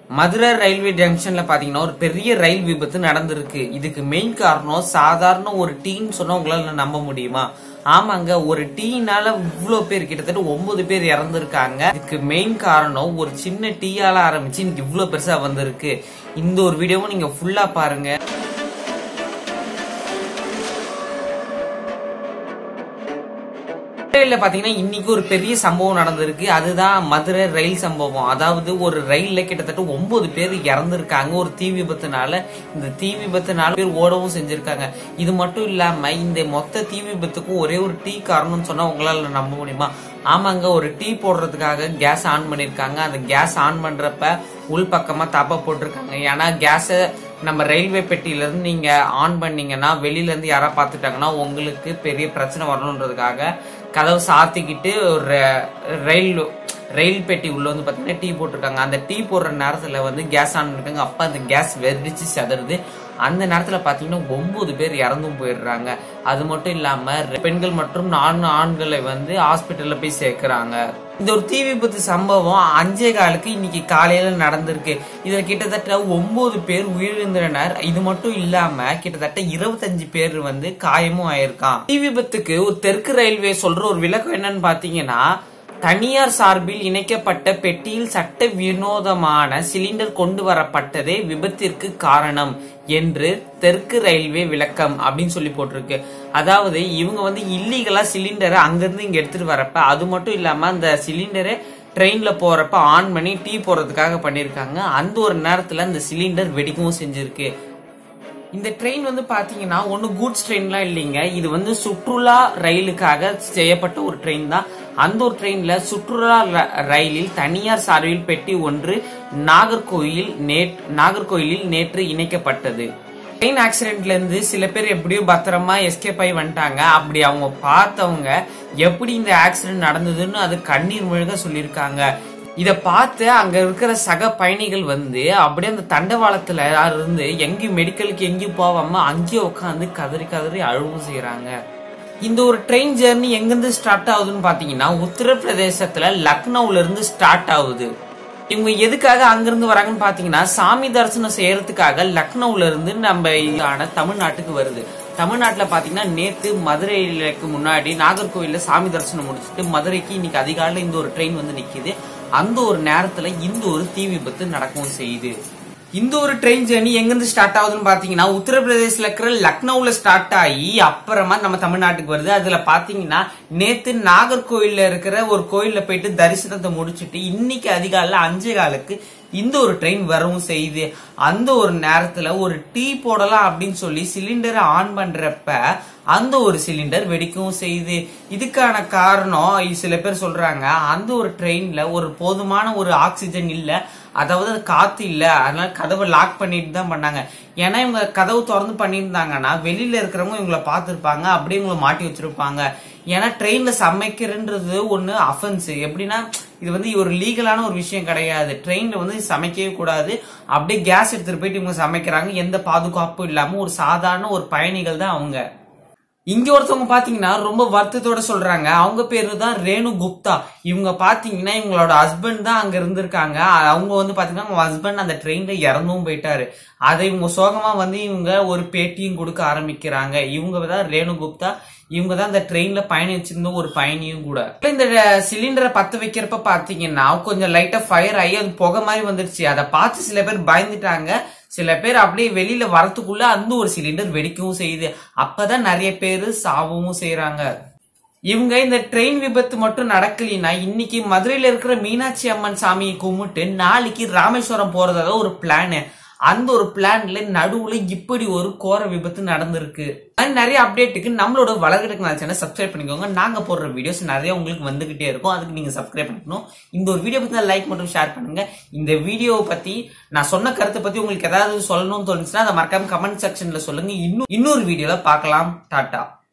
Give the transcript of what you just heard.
Madurai railway ஜங்ஷன்ல பாத்தீங்கன்னா ஒரு பெரிய ரயில் விபத்து நடந்திருக்கு இதுக்கு மெயின் காரணம் சாதாரண ஒரு டீன்னு சொன்னா உங்களால நம்ப முடியுமா ஆமாங்க ஒரு டீனால இவ்வளவு பேர் கிட்டத்தட்ட ஒன்பது பேர் இறந்திருக்காங்க இதுக்கு மெயின் காரணம் ஒரு சின்ன டீயால ஆரம்பிச்சு இன்னைக்கு இவ்வளவு பெருசா வந்திருக்கு இந்த ஒரு வீடியோவும் நீங்க ஃபுல்லா பாருங்க மதுரையில பாத்தீங்கன்னா இன்னைக்கு ஒரு பெரிய சம்பவம் நடந்திருக்கு அதுதான் மதுரை ரயில் சம்பவம் அதாவது ஒரு ரயில்ல கிட்டத்தட்ட ஒன்பது பேர் இறந்திருக்காங்க ஒரு தீ விபத்துனால இந்த தீ விபத்துனால பேர் ஓடவும் செஞ்சிருக்காங்க இது மட்டும் இல்லாம இந்த மொத்த தீ விபத்துக்கும் ஒரே ஒரு டீ காரணம்னு சொன்னா உங்களால நம்ப முடியுமா ஆமாங்க ஒரு டீ போடுறதுக்காக கேஸ் ஆன் பண்ணிருக்காங்க அந்த கேஸ் ஆன் பண்றப்ப உள் பக்கமா தப்ப போட்டிருக்காங்க ஏன்னா கேஸ நம்ம ரயில்வே பெட்டியில இருந்து நீங்க ஆன் பண்ணீங்கன்னா வெளியில இருந்து யாரா பாத்துட்டாங்கன்னா உங்களுக்கு பெரிய பிரச்சனை வரணுன்றதுக்காக கதவு சாத்திக்கிட்டு ஒரு ரயில் ரயில் பெட்டி உள்ள வந்து பாத்தீங்கன்னா டீ போட்டிருக்காங்க அந்த டீ போடுற நேரத்துல வந்து கேஸ் ஆன் பண்ணிருக்காங்க அப்ப அந்த கேஸ் வெடிச்சு செதறுது அந்த நேரத்துல பாத்தீங்கன்னா ஒன்பது பேர் இறந்தும் போயிடுறாங்க அது மட்டும் இல்லாம பெண்கள் மற்றும் நான்கு ஆண்களை வந்து ஹாஸ்பிட்டல்ல போய் சேர்க்கிறாங்க இந்த ஒரு தீ விபத்து சம்பவம் அஞ்சே காலுக்கு இன்னைக்கு காலையில நடந்திருக்கு இதுல கிட்டத்தட்ட ஒன்பது பேர் உயிரிழந்தனர் இது மட்டும் இல்லாம கிட்டத்தட்ட இருபத்தஞ்சு பேர் வந்து காயமும் ஆயிருக்கான் தீ விபத்துக்கு ஒரு தெற்கு ரயில்வே சொல்ற ஒரு விளக்கம் என்னன்னு பாத்தீங்கன்னா தனியார் சார்பில் இணைக்கப்பட்ட பெட்டியில் சட்ட வினோதமான சிலிண்டர் கொண்டு வரப்பட்டதே விபத்திற்கு காரணம் என்று தெற்கு ரயில்வே விளக்கம் அப்படின்னு சொல்லி போட்டிருக்கு அதாவது இவங்க வந்து இல்லீகலா சிலிண்டரை அங்கிருந்து இங்க எடுத்துட்டு வரப்ப அது மட்டும் இல்லாம அந்த சிலிண்டரை ட்ரெயின்ல போறப்ப ஆன் பண்ணி டீ போடுறதுக்காக பண்ணிருக்காங்க அந்த ஒரு நேரத்துல அந்த சிலிண்டர் வெடிக்கவும் செஞ்சிருக்கு இந்த ட்ரெயின் வந்து பாத்தீங்கன்னா ஒன்னு கூட்ஸ் ட்ரெயின்லாம் இல்லைங்க இது வந்து சுற்றுலா ரயிலுக்காக செய்யப்பட்ட ஒரு ட்ரெயின் தான் அந்த ஒரு ட்ரெயின்ல சுற்றுலா ர- ரயிலில் தனியார் சார்பில் பெட்டி ஒன்று நாகர்கோயில் நேட் நாகர்கோயிலில் நேற்று இணைக்கப்பட்டது ட்ரெயின் ஆக்சிடென்ட்ல இருந்து சில பேர் எப்படியோ பத்திரமா எஸ்கேப் ஆகி வந்துட்டாங்க அப்படி அவங்க பார்த்தவங்க எப்படி இந்த ஆக்சிடென்ட் நடந்ததுன்னு அது கண்ணீர் முழுக சொல்லியிருக்காங்க இத பார்த்து அங்க இருக்கிற சக பயணிகள் வந்து அப்படியே அந்த தண்டவாளத்துல இருந்து எங்கேயும் மெடிக்கலுக்கு எங்கேயும் போகாம அங்கேயே உட்காந்து கதறி கதறி அழுவும் செய்யறாங்க இந்த ஒரு ட்ரெயின் ஜெர்னி எங்கிருந்து ஸ்டார்ட் ஆகுதுன்னு பாத்தீங்கன்னா உத்தரப்பிரதேசத்துல லக்னோல இருந்து ஸ்டார்ட் ஆகுது இவங்க எதுக்காக அங்கிருந்து வராங்கன்னு பாத்தீங்கன்னா சாமி தரிசனம் செய்யறதுக்காக லக்னோல இருந்து நம்ம ஆன தமிழ்நாட்டுக்கு வருது தமிழ்நாட்டுல பாத்தீங்கன்னா நேத்து மதுரைக்கு முன்னாடி நாகர்கோவில்ல சாமி தரிசனம் முடிச்சுட்டு மதுரைக்கு இன்னைக்கு அதிகாலையில இந்த ஒரு ட்ரெயின் வந்து நிக்குது அந்த ஒரு நேரத்துல இந்த ஒரு தீ விபத்து நடக்கவும் செய்யுது இந்த ஒரு ட்ரெயின் ஜேர்னி எங்கிருந்து ஸ்டார்ட் ஆகுதுன்னு பாத்தீங்கன்னா உத்தரப்பிரதேசல இருக்கிற லக்னோல ஸ்டார்ட் ஆகி அப்புறமா நம்ம தமிழ்நாட்டுக்கு வருது அதுல பாத்தீங்கன்னா நேத்து நாகர்கோயில்ல இருக்கிற ஒரு கோயில்ல போயிட்டு தரிசனத்தை முடிச்சிட்டு இன்னைக்கு அதிகாலைல அஞ்சே காலுக்கு இந்த ஒரு ட்ரெயின் வரவும் செய்யுது அந்த ஒரு நேரத்துல ஒரு டீ போடலாம் அப்படின்னு சொல்லி சிலிண்டரை ஆன் பண்றப்ப அந்த ஒரு சிலிண்டர் வெடிக்கவும் செய்யுது இதுக்கான காரணம் இ- சில பேர் சொல்றாங்க அந்த ஒரு ட்ரெயின்ல ஒரு போதுமான ஒரு ஆக்சிஜன் இல்ல அதாவது அது காத்து இல்ல அதனால கதவை லாக் பண்ணிட்டு தான் பண்ணாங்க ஏன்னா இவங்க கதவு திறந்து பண்ணியிருந்தாங்கன்னா வெளியில இருக்கிறவங்க இவங்கள பார்த்திருப்பாங்க அப்படியே இவங்களை மாட்டி வச்சிருப்பாங்க ஏன்னா ட்ரெயின்ல சமைக்கிறன்றது ஒண்ணு அஃபென்ஸ் எப்படின்னா இது வந்து ஒரு லீகலான ஒரு விஷயம் கிடையாது ட்ரெயின்ல வந்து சமைக்கவே கூடாது அப்படியே கேஸ் எடுத்துட்டு போயிட்டு இவங்க சமைக்கிறாங்க எந்த பாதுகாப்பும் இல்லாம ஒரு சாதாரண ஒரு பயணிகள் தான் அவங்க இங்க ஒருத்தவங்க பாத்தீங்கன்னா ரொம்ப வருத்தத்தோட சொல்றாங்க அவங்க பேரு தான் ரேணு குப்தா இவங்க பாத்தீங்கன்னா இவங்களோட ஹஸ்பண்ட் தான் அங்க இருந்திருக்காங்க அவங்க வந்து பாத்தீங்கன்னா அவங்க ஹஸ்பண்ட் அந்த ட்ரெயின்ல இறந்தும் போயிட்டாரு அதை இவங்க சோகமா வந்து இவங்க ஒரு பேட்டியும் கொடுக்க ஆரம்பிக்கிறாங்க இவங்க தான் ரேணு குப்தா இவங்க தான் இந்த ட்ரெயின்ல பயணிச்சிருந்த ஒரு பயணியும் கூட இந்த சிலிண்டரை பத்த வைக்கிறப்ப பாத்தீங்கன்னா கொஞ்சம் லைட்டா ஃபயர் ஆகி அது புகை மாதிரி வந்துருச்சு அதை பார்த்து சில பேர் பயந்துட்டாங்க சில பேர் அப்படியே வெளியில வரத்துக்குள்ள அந்த ஒரு சிலிண்டர் வெடிக்கவும் செய்யுது அப்பதான் நிறைய பேர் சாவவும் செய்யறாங்க இவங்க இந்த ட்ரெயின் விபத்து மட்டும் நடக்கலைன்னா இன்னைக்கு மதுரையில இருக்கிற மீனாட்சி அம்மன் சாமியை கும்பிட்டு நாளைக்கு ராமேஸ்வரம் போறதா ஒரு பிளான் அந்த ஒரு பிளான்ல நடுவுல இப்படி ஒரு கோர விபத்து நடந்திருக்கு அது நிறைய அப்டேட்டுக்கு நம்மளோட வளர்கிடக்கு நான் சேனல் சப்ஸ்கிரைப் பண்ணிக்கோங்க நாங்க போடுற வீடியோஸ் நிறைய உங்களுக்கு வந்துகிட்டே இருக்கும் அதுக்கு நீங்க சப்ஸ்கிரைப் பண்ணிக்கணும் இந்த ஒரு வீடியோ பத்தி லைக் மட்டும் ஷேர் பண்ணுங்க இந்த வீடியோவை பத்தி நான் சொன்ன கருத்தை பத்தி உங்களுக்கு ஏதாவது சொல்லணும்னு தோணுச்சுன்னா அதை மறக்காம கமெண்ட் செக்ஷன்ல சொல்லுங்க இன்னும் இன்னொரு வீடியோல பார்க்கலாம் டாட்டா